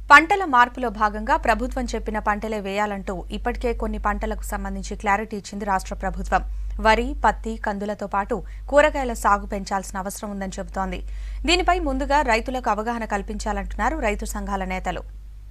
పంటల మార్పులో భాగంగా ప్రభుత్వం చెప్పిన పంటలే వేయాలంటూ ఇప్పటికే కొన్ని పంటలకు సంబంధించి క్లారిటీ ఇచ్చింది రాష్ట్ర ప్రభుత్వం వరి పత్తి కందులతో పాటు కూరగాయల సాగు పెంచాల్సిన అవసరం ఉందని చెబుతోంది దీనిపై ముందుగా రైతులకు అవగాహన కల్పించాలంటున్నారు రైతు సంఘాల నేతలు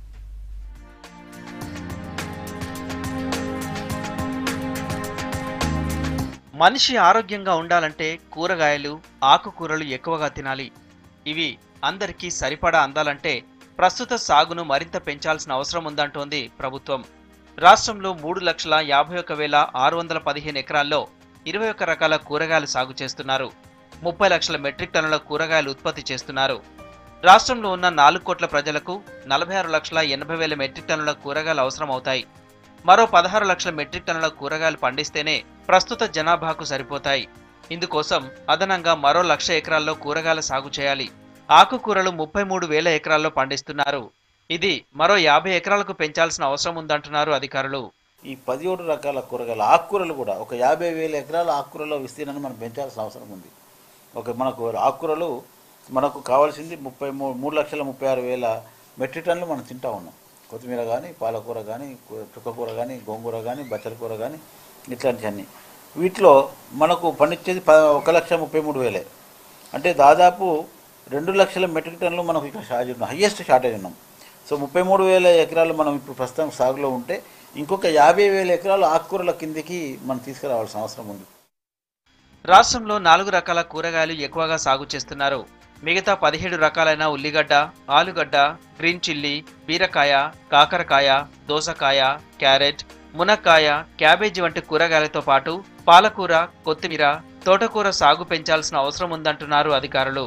మనిషి ఆరోగ్యంగా ఉండాలంటే కూరగాయలు ఆకుకూరలు ఎక్కువగా తినాలి ఇవి అందరికీ సరిపడా అందాలంటే ప్రస్తుత సాగును మరింత పెంచాల్సిన అవసరం ఉందంటోంది ప్రభుత్వం రాష్ట్రంలో మూడు లక్షల యాభై ఒక్క వేల ఆరు వందల పదిహేను ఎకరాల్లో ఇరవై ఒక్క రకాల కూరగాయలు సాగు చేస్తున్నారు ముప్పై లక్షల మెట్రిక్ టన్నుల కూరగాయలు ఉత్పత్తి చేస్తున్నారు రాష్ట్రంలో ఉన్న నాలుగు కోట్ల ప్రజలకు నలభై ఆరు లక్షల ఎనభై వేల మెట్రిక్ టన్నుల కూరగాయలు అవసరం అవుతాయి మరో పదహారు లక్షల మెట్రిక్ టన్నుల కూరగాయలు పండిస్తేనే ప్రస్తుత జనాభాకు సరిపోతాయి ఇందుకోసం అదనంగా మరో లక్ష ఎకరాల్లో కూరగాయల సాగు చేయాలి ఆకుకూరలు ముప్పై మూడు వేల ఎకరాల్లో పండిస్తున్నారు ఇది మరో యాభై ఎకరాలకు పెంచాల్సిన అవసరం ఉందంటున్నారు అధికారులు ఈ పదిహేడు రకాల కూరగాయలు ఆకుకూరలు కూడా ఒక యాభై వేల ఎకరాల ఆకుకూరల విస్తీర్ణాన్ని మనం పెంచాల్సిన అవసరం ఉంది ఒక మనకు ఆకుకూరలు మనకు కావాల్సింది ముప్పై మూడు మూడు లక్షల ముప్పై ఆరు వేల మెట్రిక్ టన్నులు మనం తింటా ఉన్నాం కొత్తిమీర కానీ పాలకూర కానీ చుక్కకూర కానీ గోంగూర కానీ బచ్చల కూర కానీ ఇట్లాంటివన్నీ వీటిలో మనకు పండించేది ప ఒక లక్ష ముప్పై మూడు వేలే అంటే దాదాపు రెండు లక్షల మెట్రిక్ టన్నులు మనకు ఇక్కడ షార్టేజ్ ఉన్నాం హయ్యెస్ట్ షార్టేజ్ ఉన్నాం సో ముప్పై మూడు వేల ఎకరాలు మనం ఇప్పుడు ప్రస్తుతం సాగులో ఉంటే ఇంకొక యాభై వేల ఎకరాలు ఆకుకూరల కిందికి మనం తీసుకురావాల్సిన అవసరం ఉంది రాష్ట్రంలో నాలుగు రకాల కూరగాయలు ఎక్కువగా సాగు చేస్తున్నారు మిగతా పదిహేడు రకాలైన ఉల్లిగడ్డ ఆలుగడ్డ గ్రీన్ చిల్లీ బీరకాయ కాకరకాయ దోసకాయ క్యారెట్ మునక్కాయ క్యాబేజీ వంటి కూరగాయలతో పాటు పాలకూర కొత్తిమీర తోటకూర సాగు పెంచాల్సిన అవసరం ఉందంటున్నారు అధికారులు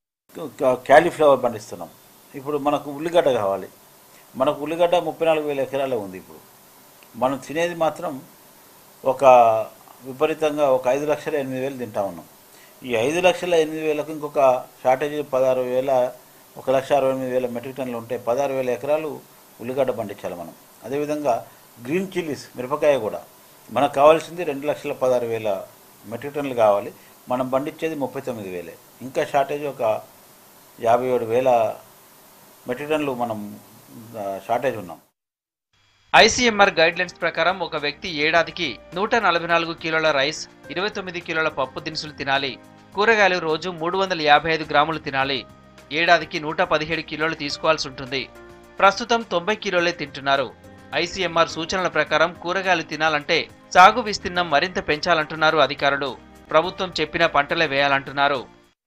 కా- క్యాలీఫ్లవర్ పండిస్తున్నాం ఇప్పుడు మనకు ఉల్లిగడ్డ కావాలి మనకు ఉల్లిగడ్డ ముప్పై నాలుగు వేల ఎకరాలే ఉంది ఇప్పుడు మనం తినేది మాత్రం ఒక విపరీతంగా ఒక ఐదు లక్షల ఎనిమిది వేలు తింటా ఉన్నాం ఈ ఐదు లక్షల ఎనిమిది వేలకు ఇంకొక షార్టేజ్ పదహారు వేల ఒక లక్ష అరవై ఎనిమిది వేల మెట్రిక్ టన్నులు ఉంటే పదహారు వేల ఎకరాలు ఉల్లిగడ్డ పండించాలి మనం అదేవిధంగా గ్రీన్ చిల్లీస్ మిరపకాయ కూడా మనకు కావాల్సింది రెండు లక్షల పదహారు వేల మెట్రిక్ టన్నులు కావాలి మనం పండించేది ముప్పై తొమ్మిది వేలే ఇంకా షార్టేజ్ ఒక యాభై ఏడు వేల మెట్రిక్ టన్నులు మనం ఆ, షార్టేజ్ ఉన్నాం ఐసీఎంఆర్ గైడ్లైన్స్ ప్రకారం ఒక వ్యక్తి ఏడాదికి నూట నలభై నాలుగు కిలోల రైస్ ఇరవై తొమ్మిది కిలోల పప్పు దినుసులు తినాలి కూరగాయలు రోజు మూడు వందల యాభై ఐదు గ్రాములు తినాలి ఏడాదికి నూట పదిహేడు కిలోలు తీసుకోవాల్సి ఉంటుంది ప్రస్తుతం తొంభై కిలోలే తింటున్నారు ఐసీఎంఆర్ సూచనల ప్రకారం కూరగాయలు తినాలంటే సాగు విస్తీర్ణం మరింత పెంచాలంటున్నారు అధికారులు ప్రభుత్వం చెప్పిన పంటలే వేయాలంటున్నారు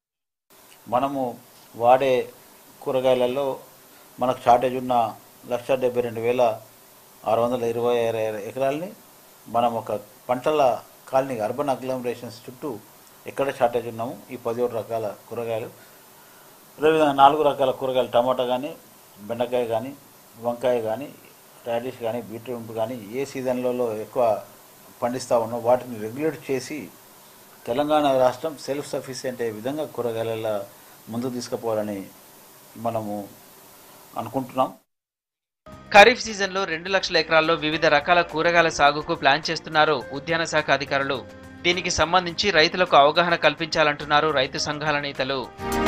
మనము వాడే కూరగాయలలో మనకు షార్టేజ్ ఉన్న లక్ష డెబ్బై రెండు వేల ఆరు వందల ఇరవై ఆరు ఎకరాలని మనం ఒక పంటల కాలనీ అర్బన్ అగ్లామరేషన్స్ చుట్టూ ఎక్కడ షార్టేజ్ ఉన్నాము ఈ పదిహేడు రకాల కూరగాయలు అదేవిధంగా నాలుగు రకాల కూరగాయలు టమాటా కానీ బెండకాయ కానీ వంకాయ కానీ రాడిష్ కానీ బీట్రూట్ కానీ ఏ సీజన్లలో ఎక్కువ పండిస్తూ ఉన్నాం వాటిని రెగ్యులేట్ చేసి తెలంగాణ రాష్ట్రం సెల్ఫ్ సఫిషియెంట్ అయ్యే విధంగా కూరగాయల ముందుకు తీసుకుపోవాలని మనము అనుకుంటున్నాం ఖరీఫ్ సీజన్లో రెండు లక్షల ఎకరాల్లో వివిధ రకాల కూరగాయల సాగుకు ప్లాన్ చేస్తున్నారు ఉద్యాన శాఖ అధికారులు దీనికి సంబంధించి రైతులకు అవగాహన కల్పించాలంటున్నారు రైతు సంఘాల నేతలు